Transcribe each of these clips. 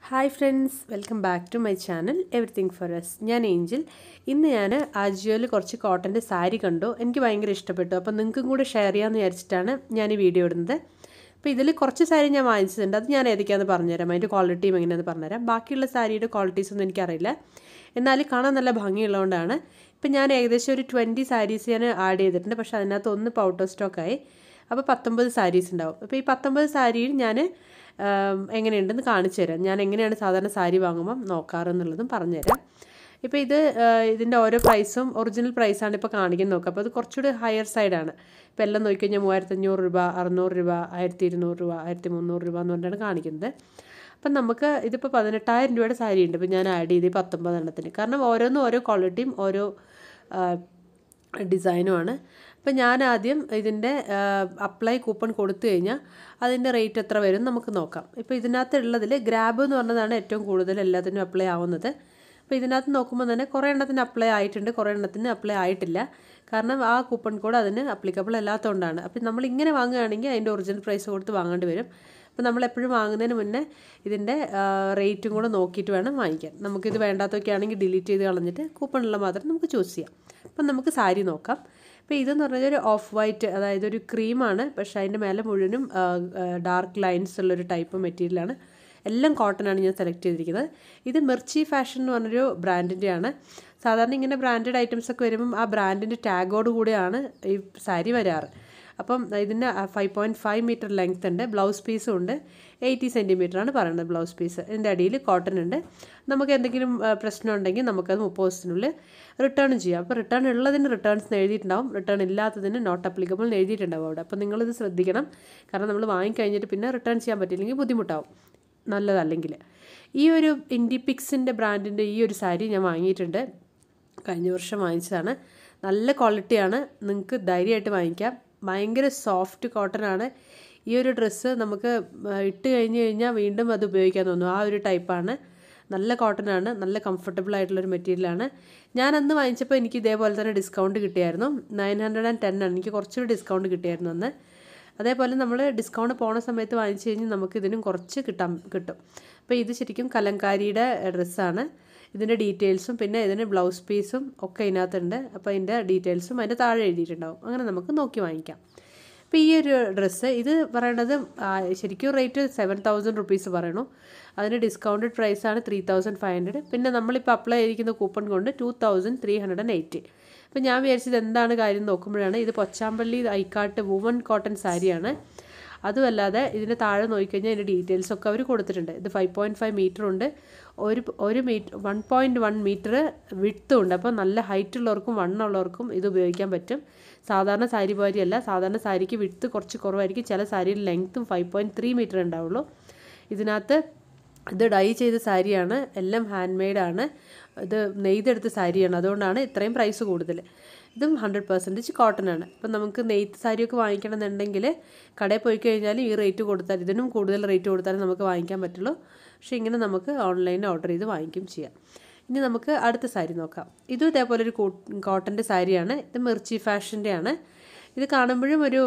hi friends welcome back to my channel everything for S ഞാൻ Angel ഇന്ന് ഞാൻ ആജിയോയിൽ കുറച്ച് കോട്ടൻ്റെ സാരി കണ്ടു എനിക്ക് ഭയങ്കര ഇഷ്ടപ്പെട്ടു അപ്പോൾ നിങ്ങൾക്കും കൂടെ ഷെയർ ചെയ്യാമെന്ന് വിചാരിച്ചിട്ടാണ് ഞാൻ ഈ വീഡിയോ ഇടുന്നത് അപ്പോൾ ഇതിൽ കുറച്ച് സാരി ഞാൻ വാങ്ങിച്ചിട്ടുണ്ട് അത് ഞാൻ ഏതൊക്കെയാണെന്ന് പറഞ്ഞുതരാം അതിൻ്റെ ക്വാളിറ്റിയും എങ്ങനെയാണെന്ന് പറഞ്ഞുതരാം ബാക്കിയുള്ള സാരിയുടെ ക്വാളിറ്റീസ് ഒന്നും എനിക്കറിയില്ല എന്നാൽ കാണാൻ നല്ല ഭംഗിയുള്ളതുകൊണ്ടാണ് ഇപ്പം ഞാൻ ഏകദേശം ഒരു ട്വൻറ്റി സാരീസ് ഞാൻ ആഡ് ചെയ്തിട്ടുണ്ട് പക്ഷേ അതിനകത്ത് ഒന്ന് ഇപ്പോൾ ഔട്ട് ഓഫ് സ്റ്റോക്കായി അപ്പോൾ പത്തൊമ്പത് സാരീസ് ഉണ്ടാവും അപ്പോൾ ഈ പത്തൊമ്പത് സാരിയിൽ ഞാൻ എങ്ങനെയുണ്ടെന്ന് കാണിച്ചു തരാം ഞാൻ എങ്ങനെയാണ് സാധാരണ സാരി വാങ്ങുമ്പം നോക്കാറെന്നുള്ളതും പറഞ്ഞുതരാം ഇപ്പോൾ ഇത് ഇതിൻ്റെ ഓരോ പ്രൈസും ഒറിജിനൽ പ്രൈസാണ് ഇപ്പോൾ കാണിക്കുന്നത് നോക്കുക അപ്പോൾ അത് കുറച്ചുകൂടി ഹയർ സൈഡാണ് ഇപ്പോൾ എല്ലാം നോക്കിക്കഴിഞ്ഞാൽ മൂവായിരത്തി അഞ്ഞൂറ് രൂപ അറുന്നൂറ് രൂപ ആയിരത്തി ഇരുന്നൂറ് രൂപ ആയിരത്തി മുന്നൂറ് രൂപ എന്ന് പറഞ്ഞാണ് കാണിക്കുന്നത് അപ്പം നമുക്ക് ഇതിപ്പോൾ പതിനെട്ടായിരം രൂപയുടെ സാരി ഉണ്ട് ഇപ്പോൾ ഞാൻ ആഡ് ചെയ്ത് പത്തൊമ്പത് എണ്ണത്തിന് കാരണം ഓരോന്നും ഓരോ ക്വാളിറ്റിയും ഓരോ ഡിസൈനുമാണ് അപ്പം ഞാൻ ആദ്യം ഇതിൻ്റെ അപ്ലൈ കൂപ്പൺ കൊടുത്തു കഴിഞ്ഞാൽ അതിൻ്റെ റേറ്റ് എത്ര വരും നമുക്ക് നോക്കാം ഇപ്പോൾ ഇതിനകത്ത് ഉള്ളതിൽ ഗ്രാബ് എന്ന് പറഞ്ഞതാണ് ഏറ്റവും കൂടുതൽ എല്ലാത്തിനും അപ്ലൈ ആവുന്നത് അപ്പോൾ ഇതിനകത്ത് നോക്കുമ്പോൾ തന്നെ കുറേ എണ്ണത്തിന് അപ്ലൈ ആയിട്ടുണ്ട് കുറേ എണ്ണത്തിന് അപ്ലൈ ആയിട്ടില്ല കാരണം ആ കൂപ്പൺ കോഡ് അതിന് അപ്ലിക്കബിൾ അല്ലാത്തതുകൊണ്ടാണ് അപ്പോൾ നമ്മൾ ഇങ്ങനെ വാങ്ങുകയാണെങ്കിൽ അതിൻ്റെ ഒറിജിനൽ പ്രൈസ് കൊടുത്ത് വാങ്ങേണ്ടി വരും അപ്പോൾ നമ്മൾ എപ്പോഴും വാങ്ങുന്നതിന് മുന്നേ ഇതിൻ്റെ റേറ്റും കൂടെ നോക്കിയിട്ട് വേണം വാങ്ങിക്കാൻ നമുക്കിത് വേണ്ടാത്തൊക്കെ ആണെങ്കിൽ ഡിലീറ്റ് ചെയ്ത് കളഞ്ഞിട്ട് കൂപ്പണുള്ള മാത്രം നമുക്ക് ചൂസ് ചെയ്യാം അപ്പം നമുക്ക് സാരി നോക്കാം അപ്പോൾ ഇതെന്ന് പറഞ്ഞാൽ ഒരു ഓഫ് വൈറ്റ് അതായത് ഒരു ക്രീമാണ് പക്ഷേ അതിൻ്റെ മേലെ മുഴുവനും ഡാർക്ക് ലൈൻസ് ഉള്ളൊരു ടൈപ്പ് മെറ്റീരിയലാണ് എല്ലാം കോട്ടനാണ് ഞാൻ സെലക്ട് ചെയ്തിരിക്കുന്നത് ഇത് മിർച്ചി ഫാഷൻ എന്ന് പറഞ്ഞൊരു ബ്രാൻഡിൻ്റെയാണ് സാധാരണ ഇങ്ങനെ ബ്രാൻഡഡ് ഐറ്റംസ് ഒക്കെ വരുമ്പം ആ ബ്രാൻഡിൻ്റെ ടാഗോട് കൂടെയാണ് ഈ സാരി വരാറ് അപ്പം ഇതിന് five point five metre length ഉണ്ട് ബ്ലൗസ് പീസും ഉണ്ട് എയ്റ്റി സെൻറ്റിമീറ്ററാണ് പറയുന്നത് ബ്ലൗസ് പീസ് ഇതിൻ്റെ അടിയിൽ കോട്ടൺ ഉണ്ട് നമുക്ക് എന്തെങ്കിലും പ്രശ്നം ഉണ്ടെങ്കിൽ നമുക്കത് മുപ്പത് ദിവസത്തിനുള്ളിൽ റിട്ടേൺ ചെയ്യാം അപ്പോൾ റിട്ടേൺ ഉള്ളതിന് റിട്ടേൺസ് എഴുതിയിട്ടുണ്ടാവും റിട്ടേൺ ഇല്ലാത്തതിന് നോട്ട് അപ്ലിക്കബിൾ എന്ന് എഴുതിയിട്ടുണ്ടാവും അവിടെ അപ്പോൾ നിങ്ങളിത് ശ്രദ്ധിക്കണം കാരണം നമ്മൾ വാങ്ങിക്കഴിഞ്ഞിട്ട് പിന്നെ റിട്ടേൺ ചെയ്യാൻ പറ്റില്ലെങ്കിൽ ബുദ്ധിമുട്ടാവും നല്ലതല്ലെങ്കിൽ ഈ ഒരു ഇൻഡിപിക്സിൻ്റെ ബ്രാൻഡിൻ്റെ ഈ ഒരു സാരി ഞാൻ വാങ്ങിയിട്ടുണ്ട് കഴിഞ്ഞ വർഷം വാങ്ങിച്ചതാണ് നല്ല ക്വാളിറ്റിയാണ് നിങ്ങൾക്ക് ധൈര്യമായിട്ട് വാങ്ങിക്കാം ഭയങ്കര സോഫ്റ്റ് കോട്ടൺ ആണ് ഈ ഒരു ഡ്രസ്സ് നമുക്ക് ഇട്ട് കഴിഞ്ഞ് കഴിഞ്ഞാൽ വീണ്ടും അത് ഉപയോഗിക്കാൻ തോന്നും ആ ഒരു ടൈപ്പാണ് നല്ല കോട്ടൺ ആണ് നല്ല കംഫർട്ടബിൾ ആയിട്ടുള്ളൊരു മെറ്റീരിയലാണ് ഞാൻ അന്ന് വാങ്ങിച്ചപ്പോൾ എനിക്ക് ഇതേപോലെ തന്നെ ഡിസ്കൗണ്ട് കിട്ടിയായിരുന്നു നയൻ ഹൺഡ്രഡ് ആൻഡ് ടെൻ ആണ് എനിക്ക് കുറച്ചൊരു ഡിസ്കൗണ്ട് കിട്ടിയായിരുന്നു അന്ന് അതേപോലെ നമ്മൾ ഡിസ്കൗണ്ട് പോണ സമയത്ത് വാങ്ങിച്ചു കഴിഞ്ഞാൽ നമുക്ക് ഇതിനും കുറച്ച് കിട്ടാൻ കിട്ടും അപ്പോൾ ഇത് ശരിക്കും കലങ്കാരിയുടെ ഡ്രസ്സാണ് ഇതിൻ്റെ ഡീറ്റെയിൽസും പിന്നെ ഇതിന് ബ്ലൗസ് പീസും ഒക്കെ ഇതിനകത്തുണ്ട് അപ്പോൾ അതിൻ്റെ ഡീറ്റെയിൽസും അതിൻ്റെ താഴെ എഴുതിയിട്ടുണ്ടാവും അങ്ങനെ നമുക്ക് നോക്കി വാങ്ങിക്കാം അപ്പോൾ ഈ ഒരു ഡ്രസ്സ് ഇത് പറയണത് ശരിക്കും റേറ്റ് സെവൻ തൗസൻഡ് റുപ്പീസ് പറയണു അതിന് ഡിസ്കൗണ്ടഡ് പ്രൈസാണ് ത്രീ തൗസൻഡ് ഫൈവ് ഹൺഡ്രഡ് പിന്നെ നമ്മളിപ്പോൾ അപ്ലൈ ചെയ്തിരിക്കുന്ന കൂപ്പൺ കൊണ്ട് two thousand three hundred and eighty അപ്പോൾ ഞാൻ വിചാരിച്ചത് എന്താണ് കാര്യം നോക്കുമ്പോഴാണ് ഇത് പൊച്ചാമ്പള്ളി ഐക്കാട്ട് വുമൺ കോട്ടൺ സാരിയാണ് അതുമല്ലാതെ ഇതിൻ്റെ താഴെ നോക്കിക്കഴിഞ്ഞാൽ ഇതിൻ്റെ ഡീറ്റെയിൽസ് ഒക്കെ അവർ കൊടുത്തിട്ടുണ്ട് ഇത് ഫൈവ് പോയിൻറ്റ് ഫൈവ് മീറ്റർ ഉണ്ട് ഒരു ഒരു metre one point one metre വിട്ടും ഉണ്ട് അപ്പോൾ നല്ല ഹൈറ്റ് ഉള്ളവർക്കും വണ്ണുള്ളവർക്കും ഇത് ഉപയോഗിക്കാൻ പറ്റും സാധാരണ സാരി പോലെയല്ല സാധാരണ സാരിക്ക് വിട്ട് കുറച്ച് കുറവായിരിക്കും ചില സാരിയിൽ ലെങ്ത്തും ഫൈവ് പോയിൻറ്റ് ത്രീ മീറ്റർ ഉണ്ടാവുള്ളൂ ഇതിനകത്ത് ഇത് ഡൈ ചെയ്ത സാരിയാണ് എല്ലാം ഹാൻഡ് മെയ്ഡാണ് ഇത് നെയ്തെടുത്ത സാരിയാണ് അതുകൊണ്ടാണ് ഇത്രയും പ്രൈസ് കൂടുതൽ ഇതും ഹൺഡ്രഡ് പെർസെൻറ്റേജ് കോട്ടൺ ആണ് അപ്പം നമുക്ക് നെയ്ത്ത് സാരിയൊക്കെ വാങ്ങിക്കണമെന്നുണ്ടെങ്കിൽ കടയിൽ പോയി കഴിഞ്ഞാൽ ഈ റേറ്റ് കൊടുത്താൽ ഇതിനും കൂടുതൽ റേറ്റ് കൊടുത്താലും നമുക്ക് വാങ്ങിക്കാൻ പറ്റുള്ളൂ പക്ഷേ ഇങ്ങനെ നമുക്ക് ഓൺലൈനിൽ ഓർഡർ ചെയ്ത് വാങ്ങിക്കും ചെയ്യാം ഇനി നമുക്ക് അടുത്ത സാരി നോക്കാം ഇതും ഇതേപോലെ ഒരു കോട്ടൻ്റെ സാരിയാണ് ഇത് മിർച്ചി ഫാഷൻ്റെ ആണ് ഇത് കാണുമ്പോഴും ഒരു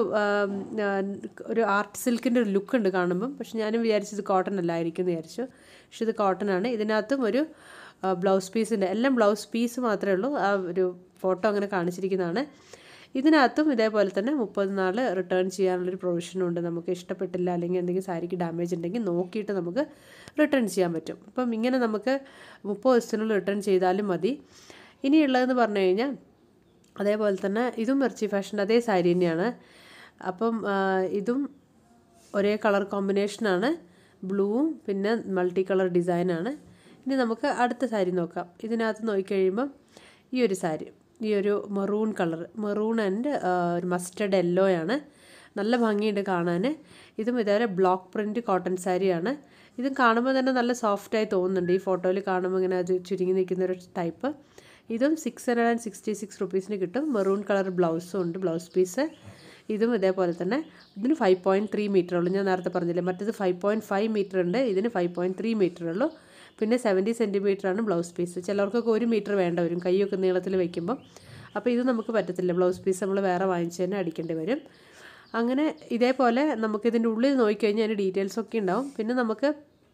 ഒരു ആർട്ട് സിൽക്കിൻ്റെ ഒരു ലുക്ക് ഉണ്ട് കാണുമ്പം പക്ഷെ ഞാനും വിചാരിച്ചു ഇത് കോട്ടൺ അല്ലായിരിക്കും എന്ന് വിചാരിച്ചു പക്ഷെ ഇത് കോട്ടൺ ആണ് ഇതിനകത്തും ഒരു ബ്ലൗസ് പീസിൻ്റെ എല്ലാം ബ്ലൗസ് പീസ് മാത്രമേ ഉള്ളൂ ആ ഒരു ഫോട്ടോ അങ്ങനെ കാണിച്ചിരിക്കുന്നതാണ് ഇതിനകത്തും ഇതേപോലെ തന്നെ മുപ്പത് നാൾ റിട്ടേൺ ചെയ്യാനുള്ളൊരു പ്രൊവിഷനും ഉണ്ട് നമുക്ക് ഇഷ്ടപ്പെട്ടില്ല അല്ലെങ്കിൽ എന്തെങ്കിലും സാരിക്ക് ഡാമേജ് ഉണ്ടെങ്കിൽ നോക്കിയിട്ട് നമുക്ക് റിട്ടേൺ ചെയ്യാൻ പറ്റും അപ്പം ഇങ്ങനെ നമുക്ക് മുപ്പത് ദിവസത്തിനുള്ളിൽ റിട്ടേൺ ചെയ്താലും മതി ഇനിയുള്ളതെന്ന് പറഞ്ഞു കഴിഞ്ഞാൽ അതേപോലെ തന്നെ ഇതും മെർച്ചി ഫാഷൻ്റെ അതേ സാരി തന്നെയാണ് അപ്പം ഇതും ഒരേ കളർ കോമ്പിനേഷനാണ് ബ്ലൂവും പിന്നെ മൾട്ടി കളർ ഡിസൈനാണ് ഇനി നമുക്ക് അടുത്ത സാരി നോക്കാം ഇതിനകത്ത് നോക്കിക്കഴിയുമ്പം ഈ ഒരു സാരി ഈ ഒരു മെറൂൺ കളർ മെറൂൺ ആൻഡ് ഒരു മസ്റ്റർഡ് യെല്ലോ ആണ് നല്ല ഭംഗിയുണ്ട് കാണാൻ ഇതും ഇതേപോലെ ബ്ലോക്ക് പ്രിൻറ്റ് കോട്ടൺ സാരിയാണ് ഇതും കാണുമ്പോൾ തന്നെ നല്ല സോഫ്റ്റായി തോന്നുന്നുണ്ട് ഈ ഫോട്ടോയിൽ കാണുമ്പോൾ ഇങ്ങനെ അത് ചുരുങ്ങി നിൽക്കുന്ന ഒരു ടൈപ്പ് ഇതും six hundred and sixty six റുപ്പീസിന് കിട്ടും മെറൂൺ കളർ ബ്ലൗസും ഉണ്ട് ബ്ലൗസ് പീസ് ഇതും ഇതേപോലെ തന്നെ ഇതിന് ഫൈവ് പോയിൻറ്റ് ത്രീ മീറ്റർ ഉള്ളൂ ഞാൻ നേരത്തെ പറഞ്ഞില്ലേ മറ്റേത് ഫൈവ് പോയിൻറ്റ് ഫൈവ് മീറ്റർ ഉണ്ട് ഇതിന് ഫൈവ് പോയിൻറ്റ് ത്രീ മീറ്റർ ഉള്ളൂ പിന്നെ സെവൻറ്റി സെൻറ്റിമീറ്റർ ആണ് ബ്ലൗസ് പീസ് ചിലർക്കൊക്കെ ഒരു മീറ്റർ വേണ്ട വരും കൈയൊക്കെ നീളത്തിൽ വെക്കുമ്പം അപ്പോൾ ഇത് നമുക്ക് പറ്റത്തില്ല ബ്ലൗസ് പീസ് നമ്മൾ വേറെ വാങ്ങിച്ച് തന്നെ അടിക്കേണ്ടി വരും അങ്ങനെ ഇതേപോലെ നമുക്കിതിൻ്റെ ഉള്ളിൽ നോക്കിക്കഴിഞ്ഞാൽ അതിൻ്റെ ഡീറ്റെയിൽസ് ഒക്കെ ഉണ്ടാവും പിന്നെ നമുക്ക്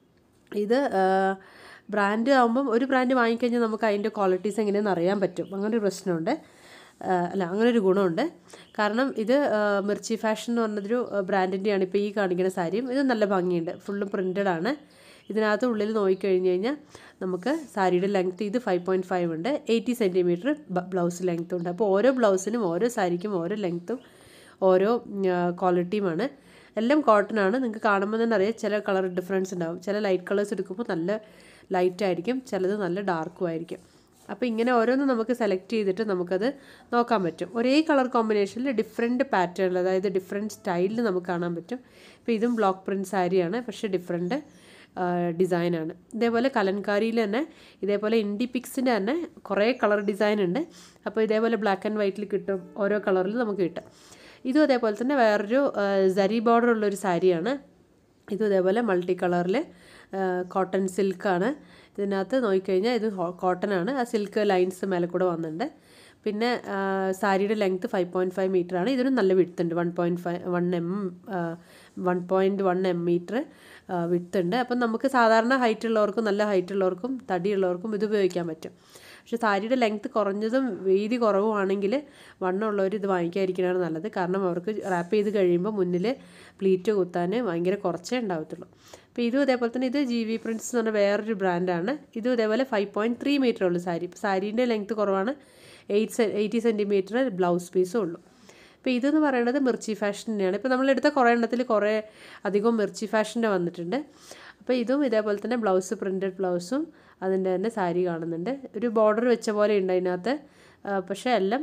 ഇത് ബ്രാൻഡ് ആകുമ്പം ഒരു ബ്രാൻഡ് വാങ്ങിക്കഴിഞ്ഞാൽ നമുക്ക് അതിൻ്റെ ക്വാളിറ്റീസ് എങ്ങനെയാണെന്ന് അറിയാൻ പറ്റും അങ്ങനെ ഒരു പ്രശ്നമുണ്ട് ആ, അല്ല അങ്ങനെ ഒരു ഗുണമുണ്ട് കാരണം ഇത് ആ, മിർച്ചി ഫാഷൻ എന്ന് പറഞ്ഞൊരു ബ്രാൻഡിൻ്റെയാണ് ഇപ്പോൾ ഈ കാണിക്കുന്ന സാരിയും ഇത് നല്ല ഭംഗിയുണ്ട് ഫുള്ളും പ്രിൻറ്റഡ് ആണ് ഇതിനകത്ത് ഉള്ളിൽ നോക്കിക്കഴിഞ്ഞ് കഴിഞ്ഞാൽ നമുക്ക് സാരിയുടെ ലെങ്ത്ത് ഇത് ഫൈവ് പോയിൻറ്റ് ഫൈവ് ഉണ്ട് എയ്റ്റി സെൻറ്റിമീറ്റർ ബ്ലൗസ് ലെങ്ത്തും ഉണ്ട് അപ്പോൾ ഓരോ ബ്ലൗസിനും ഓരോ സാരിക്കും ഓരോ ലെങ്ത്തും ഓരോ ക്വാളിറ്റിയുമാണ് എല്ലാം കോട്ടൺ ആണ് നിങ്ങൾക്ക് കാണുമ്പോൾ തന്നെ അറിയാം ചില കളർ ഡിഫറൻസ് ഉണ്ടാവും ചില ലൈറ്റ് കളേഴ്സ് എടുക്കുമ്പോൾ നല്ല ലൈറ്റ് ആയിരിക്കും ചിലത് നല്ല ഡാർക്കും ആയിരിക്കും അപ്പോൾ ഇങ്ങനെ ഓരോന്നും നമുക്ക് സെലക്ട് ചെയ്തിട്ട് നമുക്കത് നോക്കാൻ പറ്റും ഒരേ കളർ കോമ്പിനേഷനിൽ ഡിഫറെൻറ്റ് പാറ്റേണിൽ അതായത് ഡിഫറെൻറ്റ് സ്റ്റൈലിൽ നമുക്ക് കാണാൻ പറ്റും ഇപ്പോൾ ഇതും ബ്ലോക്ക് പ്രിൻറ്റ് സാരിയാണ് പക്ഷേ ഡിഫറെൻറ്റ് ഡിസൈനാണ് ഇതേപോലെ കലൻകാരിയിൽ തന്നെ ഇതേപോലെ ഇൻഡി പിക്സിൻ്റെ തന്നെ കുറേ കളർ ഡിസൈൻ ഉണ്ട് അപ്പോൾ ഇതേപോലെ ബ്ലാക്ക് ആൻഡ് വൈറ്റിൽ കിട്ടും ഓരോ കളറിൽ നമുക്ക് കിട്ടും ഇതും അതേപോലെ തന്നെ വേറൊരു സരി ബോർഡർ ഉള്ളൊരു സാരിയാണ് ഇതും ഇതേപോലെ മൾട്ടി കളറിൽ കോട്ടൺ സിൽക്കാണ് ഇതിനകത്ത് നോക്കിക്കഴിഞ്ഞാൽ ഇത് കോട്ടൺ ആണ് ആ സിൽക്ക് ലൈൻസ് മേലെ കൂടെ വന്നിട്ടുണ്ട് പിന്നെ ആ, സാരിയുടെ length five point five metre ആണ് ഇതിനും നല്ല വിഡ്ത്ത് ഉണ്ട് one point five one M one point one M metre width ഉണ്ട് അപ്പം നമുക്ക് സാധാരണ ഹൈറ്റ് ഉള്ളവർക്കും നല്ല ഹൈറ്റ് ഉള്ളവർക്കും തടിയുള്ളവർക്കും ഇത് ഉപയോഗിക്കാൻ പറ്റും പക്ഷെ സാരിയുടെ ലെങ്ത്ത് കുറഞ്ഞതും വീതി കുറവുമാണെങ്കിൽ വണ്ണമുള്ളവർ ഇത് വാങ്ങിക്കാതിരിക്കണതാണ് നല്ലത് കാരണം അവർക്ക് റാപ്പ് ചെയ്ത് കഴിയുമ്പോൾ മുന്നിൽ പ്ലീറ്റ് കുത്താൻ ഭയങ്കര കുറച്ചേ ഉണ്ടാവത്തുള്ളൂ അപ്പോൾ ഇതും ഇതേപോലെ തന്നെ ഇത് ജി വി പ്രിൻസ് എന്ന് പറഞ്ഞ വേറൊരു ബ്രാൻഡാണ് ഇതും ഇതേപോലെ ഫൈവ് പോയിൻറ്റ് ത്രീ മീറ്റർ ഉള്ളൂ സാരി ഇപ്പോൾ സാരീൻ്റെ ലെങ്ത്ത് കുറവാണ് എയ്റ്റ് സെ എയ്റ്റി സെൻറ്റിമീറ്റർ ബ്ലൗസ് പീസും ഉള്ളൂ അപ്പോൾ ഇതെന്ന് പറയുന്നത് മിർച്ചി ഫാഷൻ്റെയാണ് ഇപ്പോൾ നമ്മളെടുത്ത കുറേ എണ്ണത്തിൽ കുറേ അധികം മിർച്ചി ഫാഷൻ്റെ വന്നിട്ടുണ്ട് അപ്പോൾ ഇതും ഇതേപോലെ തന്നെ ബ്ലൗസ് പ്രിൻറ്റഡ് ബ്ലൗസും അതിൻ്റെ തന്നെ സാരി കാണുന്നുണ്ട് ഒരു ബോർഡർ വെച്ച പോലെ ഉണ്ട് അതിനകത്ത് ആ, പക്ഷേ എല്ലാം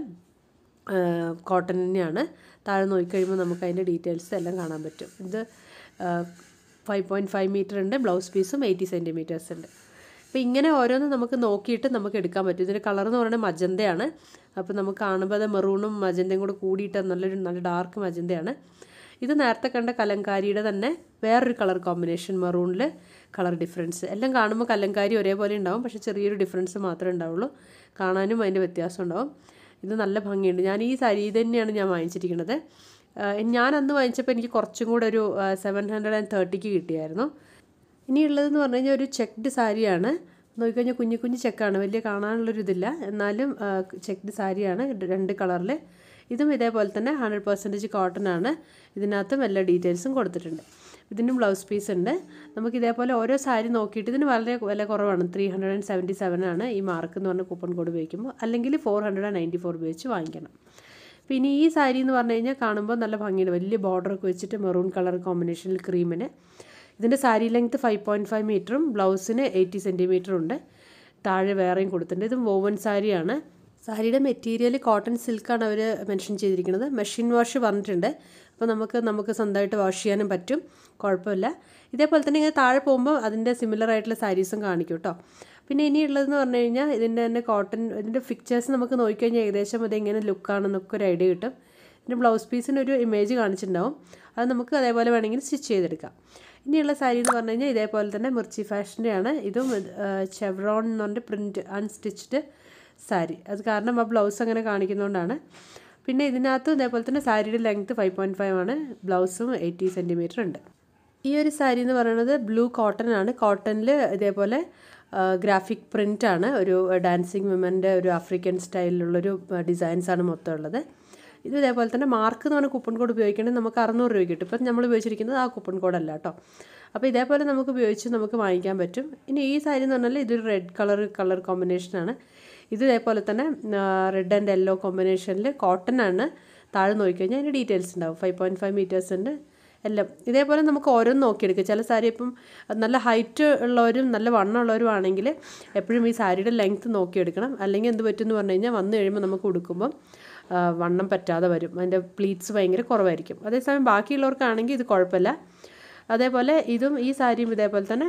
കോട്ടൺ തന്നെയാണ് താഴെ നോക്കിക്കഴിയുമ്പോൾ നമുക്ക് അതിൻ്റെ ഡീറ്റെയിൽസ് എല്ലാം കാണാൻ പറ്റും ഇത് ഫൈവ് പോയിൻറ്റ് ഫൈവ് മീറ്റർ ഉണ്ട് ബ്ലൗസ് പീസും എയ്റ്റി സെൻറ്റിമീറ്റേഴ്സ് ഉണ്ട് അപ്പോൾ ഇങ്ങനെ ഓരോന്നും നമുക്ക് നോക്കിയിട്ട് നമുക്ക് എടുക്കാൻ പറ്റും ഇതിൻ്റെ കളർ എന്ന് പറയുന്നത് മജന്തയാണ് അപ്പോൾ നമുക്ക് കാണുമ്പോൾ അത് മെറൂണും മജന്തയും കൂടെ കൂടിയിട്ട് നല്ലൊരു നല്ല ഡാർക്ക് മജന്തയാണ് ഇത് നേരത്തെ കണ്ട കലങ്കാരിയുടെ തന്നെ വേറൊരു കളർ കോമ്പിനേഷൻ മെറൂണിൽ കളർ ഡിഫറൻസ് എല്ലാം കാണുമ്പോൾ കലങ്കാരി ഒരേപോലെ ഉണ്ടാവും പക്ഷേ ചെറിയൊരു ഡിഫറൻസ് മാത്രമേ ഉണ്ടാവുള്ളൂ കാണാനും അതിൻ്റെ വ്യത്യാസം ഉണ്ടാവും ഇത് നല്ല ഭംഗിയുണ്ട് ഞാൻ ഈ സാരി ഇത് തന്നെയാണ് ഞാൻ വാങ്ങിച്ചിരിക്കുന്നത് ആഹ് ഞാൻ അന്ന് വാങ്ങിച്ചപ്പോൾ എനിക്ക് കുറച്ചും കൂടെ ഒരു സെവൻ ഹൺഡ്രഡ് ആൻഡ് തേർട്ടിക്ക് കിട്ടിയായിരുന്നു ഇനിയുള്ളതെന്ന് പറഞ്ഞു കഴിഞ്ഞാൽ ഒരു ചെക്ക്ഡ് സാരിയാണ് നോക്കിക്കഴിഞ്ഞാൽ കുഞ്ഞു കുഞ്ഞു ചെക്കാണ് വലിയ കാണാനുള്ളൊരു ഇതില്ല എന്നാലും ചെക്ക്ഡ് സാരിയാണ് രണ്ട് കളറിൽ ഇതും ഇതേപോലെ തന്നെ ഹൺഡ്രഡ് പെർസെൻറ്റേജ് കോട്ടൺ ആണ് ഇതിനകത്തും എല്ലാ ഡീറ്റെയിൽസും കൊടുത്തിട്ടുണ്ട് ഇതിനും ബ്ലൗസ് പീസ് ഉണ്ട് നമുക്ക് ഇതേപോലെ ഓരോ സാരി നോക്കിയിട്ട് ഇതിന് വളരെ വില കുറവാണ് three hundred and seventy seven ആണ് ഈ മാർക്ക് എന്ന് പറഞ്ഞ കൂപ്പൺ കോഡ് ഉപയോഗിക്കുമ്പോൾ അല്ലെങ്കിൽ four hundred and ninety four ഉപയോഗിച്ച് വാങ്ങിക്കണം പിന്നെ ഈ സാരി എന്ന് പറഞ്ഞു കഴിഞ്ഞാൽ കാണുമ്പോൾ നല്ല ഭംഗിയുണ്ട് വലിയ ബോർഡറൊക്കെ വെച്ചിട്ട് മെറൂൺ കളർ കോമ്പിനേഷനിൽ ക്രീമിന് ഇതിൻ്റെ sari length five point five മീറ്ററും ബ്ലൗസിന് എയ്റ്റി സെൻറ്റിമീറ്ററും ഉണ്ട് താഴെ വേറെയും കൊടുത്തിട്ടുണ്ട് ഇത് വോവൻ സാരിയാണ് സാരിയുടെ മെറ്റീരിയൽ കോട്ടൺ സിൽക്കാണ് അവർ മെൻഷൻ ചെയ്തിരിക്കുന്നത് മെഷീൻ വാഷ് പറഞ്ഞിട്ടുണ്ട് അപ്പോൾ നമുക്ക് നമുക്ക് സ്വന്തമായിട്ട് വാഷ് ചെയ്യാനും പറ്റും കുഴപ്പമില്ല ഇതേപോലെ തന്നെ ഇങ്ങനെ താഴെ പോകുമ്പോൾ അതിൻ്റെ സിമിലർ ആയിട്ടുള്ള സാരീസും കാണിക്കും കേട്ടോ പിന്നെ ഇനിയുള്ളതെന്ന് പറഞ്ഞു കഴിഞ്ഞാൽ ഇതിൻ്റെ തന്നെ കോട്ടൺ ഇതിൻ്റെ പിക്ചേഴ്സ് നമുക്ക് നോക്കിക്കഴിഞ്ഞാൽ ഏകദേശം അത് എങ്ങനെ ലുക്കാണെന്നൊക്കെ ഒരു ഐഡിയ കിട്ടും ഇതിൻ്റെ ബ്ലൗസ് പീസിന് ഒരു ഇമേജ് കാണിച്ചിട്ടുണ്ടാവും അത് നമുക്ക് അതേപോലെ വേണമെങ്കിൽ സ്റ്റിച്ച് ചെയ്തെടുക്കാം ഇനിയുള്ള സാരി എന്ന് പറഞ്ഞു കഴിഞ്ഞാൽ ഇതേപോലെ തന്നെ മിർച്ചി ഫാഷൻ്റെയാണ് ഇതും ചെവറോൺ എന്ന് പറഞ്ഞിട്ട് പ്രിൻറ്റ് അൺസ്റ്റിച്ച്ഡ് സാരി അത് കാരണം ആ ബ്ലൗസ് അങ്ങനെ കാണിക്കുന്നതുകൊണ്ടാണ് പിന്നെ ഇതിനകത്ത് ഇതേപോലെ തന്നെ സാരിയുടെ ലെങ്ത്ത് ഫൈവ് പോയിൻറ്റ് ഫൈവ് ആണ് ബ്ലൗസും എയ്റ്റി സെൻറ്റിമീറ്റർ ഉണ്ട് ഈ ഒരു സാരി എന്ന് പറയുന്നത് ബ്ലൂ കോട്ടൺ ആണ് കോട്ടണിൽ ഇതേപോലെ ഗ്രാഫിക് പ്രിൻ്റ് ആണ് ഒരു ഡാൻസിങ് വിമൻ്റെ ഒരു ആഫ്രിക്കൻ സ്റ്റൈലിലുള്ളൊരു ഡിസൈൻസ് ആണ് മൊത്തം ഉള്ളത് ഇത് ഇതേപോലെ തന്നെ മാർക്ക് എന്ന് പറഞ്ഞ കൂപ്പൺ കോഡ് ഉപയോഗിക്കണമെങ്കിൽ നമുക്ക് അറുന്നൂറ് രൂപ കിട്ടും ഇപ്പം നമ്മൾ ഉപയോഗിച്ചിരിക്കുന്നത് ആ കൂപ്പൺ കോഡല്ല കേട്ടോ അപ്പോൾ ഇതേപോലെ നമുക്ക് ഉപയോഗിച്ച് നമുക്ക് വാങ്ങിക്കാൻ പറ്റും ഇനി ഈ സാരി എന്ന് പറഞ്ഞാൽ ഇതൊരു റെഡ് കളർ കളർ കോമ്പിനേഷനാണ് ഇത് ഇതേപോലെ തന്നെ റെഡ് ആൻഡ് യെല്ലോ കോമ്പിനേഷനിൽ കോട്ടൺ ആണ് താഴെ നോക്കിക്കഴിഞ്ഞാൽ അതിൻ്റെ ഡീറ്റെയിൽസ് ഉണ്ടാവും ഫൈവ് പോയിൻറ്റ് ഫൈവ് മീറ്റേഴ്സ് ഉണ്ട് എല്ലാം ഇതേപോലെ നമുക്ക് ഓരോന്ന് നോക്കിയെടുക്കാം ചില സാരി ഇപ്പം നല്ല ഹൈറ്റ് ഉള്ളവരും നല്ല വണ്ണം ഉള്ളവരും ആണെങ്കിൽ എപ്പോഴും ഈ സാരിയുടെ ലെങ്ത്ത് നോക്കിയെടുക്കണം അല്ലെങ്കിൽ എന്ത് പറ്റും എന്ന് പറഞ്ഞു കഴിഞ്ഞാൽ വന്നു കഴിയുമ്പോൾ നമുക്ക് ഉടുക്കുമ്പം ആ, വണ്ണം പറ്റാതെ വരും അതിൻ്റെ പ്ലീറ്റ്സ് ഭയങ്കര കുറവായിരിക്കും അതേസമയം ബാക്കിയുള്ളവർക്കാണെങ്കിൽ ഇത് കുഴപ്പമില്ല അതേപോലെ ഇതും ഈ സാരിയും ഇതേപോലെ തന്നെ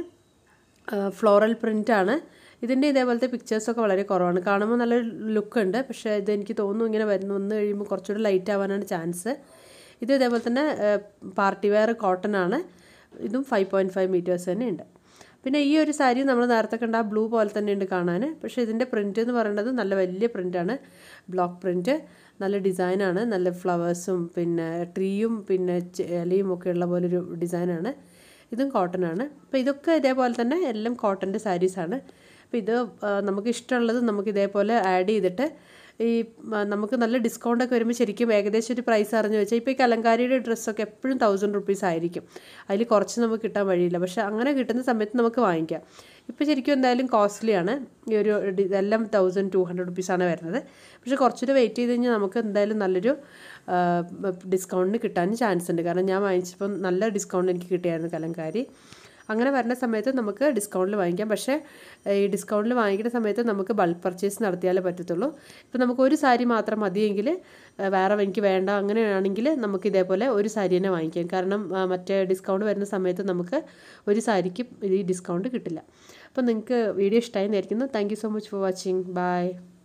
ഫ്ലോറൽ പ്രിൻ്റാണ് ഇതിൻ്റെ ഇതേപോലത്തെ പിക്ചേഴ്സൊക്കെ വളരെ കുറവാണ് കാണുമ്പോൾ നല്ല ലുക്ക് ഉണ്ട് പക്ഷേ ഇത് എനിക്ക് തോന്നുന്നു ഇങ്ങനെ വരുന്നു വന്ന് കഴിയുമ്പോൾ കുറച്ചുകൂടി ലൈറ്റ് ആവാനാണ് ചാൻസ് ഇത് ഇതേപോലെ തന്നെ പാർട്ടി വെയർ കോട്ടൺ ആണ് ഇതും ഫൈവ് പോയിൻറ്റ് ഫൈവ് മീറ്റേഴ്സ് തന്നെ ഉണ്ട് പിന്നെ ഈ ഒരു സാരി നമ്മൾ നേരത്തെ കണ്ട ആ ബ്ലൂ പോലെ തന്നെ ഉണ്ട് കാണാൻ പക്ഷേ ഇതിൻ്റെ പ്രിൻ്റ് എന്ന് പറയുന്നത് നല്ല വലിയ പ്രിൻ്റാണ് ബ്ലോക്ക് പ്രിൻ്റ് നല്ല ഡിസൈനാണ് നല്ല ഫ്ലവേഴ്സും പിന്നെ ട്രീയും പിന്നെ ചെ- ഇലയും ഒക്കെ ഉള്ള പോലൊരു ഡിസൈനാണ് ഇതും കോട്ടൺ ആണ് അപ്പോൾ ഇതൊക്കെ ഇതേപോലെ തന്നെ എല്ലാം കോട്ടൻ്റെ സാരീസാണ് അപ്പോൾ ഇത് ആ, നമുക്ക് ഇഷ്ടമുള്ളത് നമുക്ക് ഇതേപോലെ ആഡ് ചെയ്തിട്ട് ഈ ആ, നമുക്ക് നല്ല ഡിസ്കൗണ്ട് ഒക്കെ വരുമ്പോൾ ശരിക്കും ഏകദേശം ഒരു പ്രൈസ് അറിഞ്ഞു വെച്ചാൽ ഇപ്പോൾ ഈ കലങ്കാരിയുടെ ഡ്രസ്സൊക്കെ എപ്പോഴും തൗസൻഡ് റുപ്പീസ് ആയിരിക്കും അതിൽ കുറച്ച് നമുക്ക് കിട്ടാൻ വഴിയില്ല പക്ഷേ അങ്ങനെ കിട്ടുന്ന സമയത്ത് നമുക്ക് വാങ്ങിക്കാം ഇപ്പോൾ ശരിക്കും എന്തായാലും കോസ്റ്റ്ലിയാണ് ഈ ഒരു ഡി- ഇതെല്ലാം തൗസൻഡ് ടു ഹൺഡ്രഡ് റുപ്പീസാണ് വരുന്നത് പക്ഷേ കുറച്ചുകൂടെ വെയിറ്റ് ചെയ്ത് കഴിഞ്ഞാൽ നമുക്ക് എന്തായാലും നല്ലൊരു ഡിസ്കൗണ്ടിന് കിട്ടാൻ ചാൻസ് ഉണ്ട് കാരണം ഞാൻ വാങ്ങിച്ചപ്പോൾ നല്ല ഡിസ്കൗണ്ട് എനിക്ക് കിട്ടിയായിരുന്നു കലങ്കാരി അങ്ങനെ വരുന്ന സമയത്ത് നമുക്ക് ഡിസ്കൗണ്ടിൽ വാങ്ങിക്കാം പക്ഷേ ഈ ഡിസ്കൗണ്ടിൽ വാങ്ങിക്കുന്ന സമയത്ത് നമുക്ക് ബൾക്ക് പർച്ചേസ് നടത്തിയാലേ പറ്റത്തുള്ളൂ ഇപ്പോൾ നമുക്ക് ഒരു സാരി മാത്രം മതിയെങ്കിൽ ഏഹ് വേറെ എനിക്ക് വേണ്ട അങ്ങനെയാണെങ്കിൽ നമുക്ക് ഇതേപോലെ ഒരു സാരി തന്നെ വാങ്ങിക്കാം കാരണം ആ, മറ്റേ ഡിസ്കൗണ്ട് വരുന്ന സമയത്ത് നമുക്ക് ഒരു സാരിക്ക് ഈ ഡിസ്കൗണ്ട് കിട്ടില്ല അപ്പോൾ നിങ്ങൾക്ക് വീഡിയോ ഇഷ്ടമായി വിചാരിക്കുന്നു thank you so much for watching by